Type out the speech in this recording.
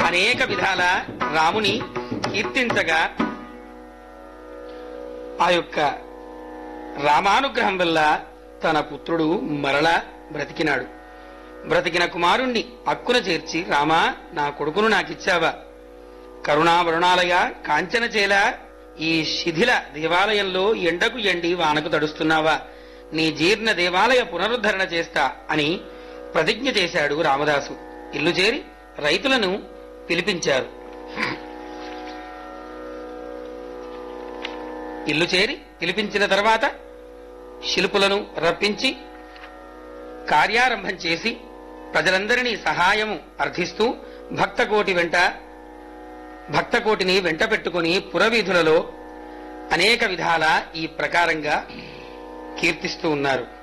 అనేక విధాల రాముని కీర్తించగా ఆ యొక్క రామానుగ్రహం వల్ల తన పుత్రుడు మరల బ్రతికినాడు బ్రతికిన కుమారుణ్ణి అక్కున చేర్చి రామా నా కొడుకును నాకిచ్చావా కరుణావరుణాలయ కాంచనచేల ఈ శిథిల దేవాలయంలో ఎండకు ఎండి వానకు తడుస్తున్నావా నీ జీర్ణ దేవాలయ పునరుద్ధరణ చేస్తా అని ప్రతిజ్ఞ చేశాడు రామదాసు ఇల్లు చేరి రైతులను పిలిపించారు ఇల్లు చేరి పిలిపించిన తర్వాత శిల్పులను రప్పించి కార్యారంభం చేసి ప్రజలందరినీ సహాయము అర్థిస్తూ భక్తకోటి వెంట భక్తకోటిని వెంట పెట్టుకుని పురవీధులలో అనేక విధాల ఈ ప్రకారంగా కీర్తిస్తూ ఉన్నారు